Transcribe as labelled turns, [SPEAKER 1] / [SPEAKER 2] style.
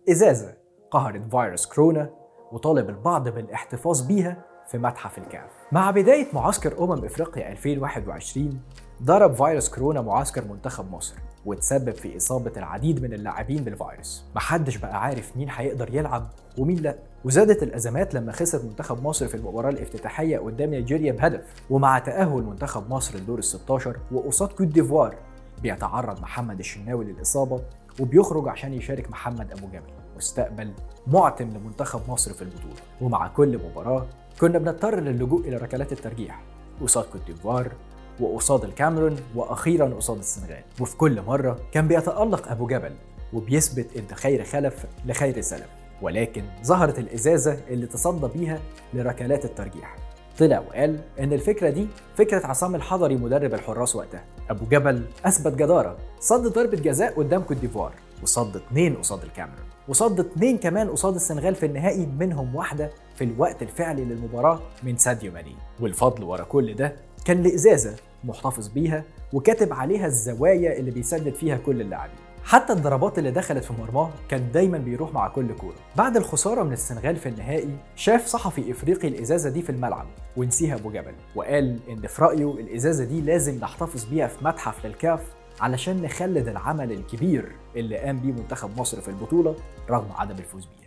[SPEAKER 1] إزازة قهرت فيروس كورونا وطالب البعض بالاحتفاظ بيها في متحف الكهف مع بداية معسكر أمم إفريقيا 2021 ضرب فيروس كورونا معسكر منتخب مصر وتسبب في إصابة العديد من اللاعبين بالفيروس محدش بقى عارف مين هيقدر يلعب ومين لا وزادت الأزمات لما خسر منتخب مصر في المباراة الافتتاحية قدام نيجيريا بهدف ومع تأهل منتخب مصر لدور ال 16 وقصاد كوت ديفوار بيتعرض محمد الشناوي للإصابة وبيخرج عشان يشارك محمد أبو جبل مستقبل معتم لمنتخب مصر في البطولة ومع كل مباراة كنا بنضطر للجوء إلى ركلات الترجيح قصاد كوت ديفوار وقصاد الكاميرون واخيرا قصاد السنغال وفي كل مره كان بيتالق ابو جبل وبيثبت ان خير خلف لخير سلف ولكن ظهرت الازازه اللي تصدى بيها لركلات الترجيح طلع وقال ان الفكره دي فكره عصام الحضري مدرب الحراس وقتها ابو جبل اثبت جداره صد ضربه جزاء قدام كوت ديفوار وصد اتنين قصاد الكاميرون وصد اتنين كمان قصاد السنغال في النهائي منهم واحده في الوقت الفعلي للمباراه من ساديو ماني والفضل ورا كل ده كان لإزازة محتفظ بيها وكاتب عليها الزوايا اللي بيسدد فيها كل اللاعبين حتى الضربات اللي دخلت في مرماه كان دايما بيروح مع كل كوره بعد الخساره من السنغال في النهائي شاف صحفي افريقي الازازه دي في الملعب ونسيها ابو جبل وقال ان في رايه الازازه دي لازم نحتفظ بيها في متحف للكاف علشان نخلد العمل الكبير اللي قام بيه منتخب مصر في البطوله رغم عدم الفوز بيها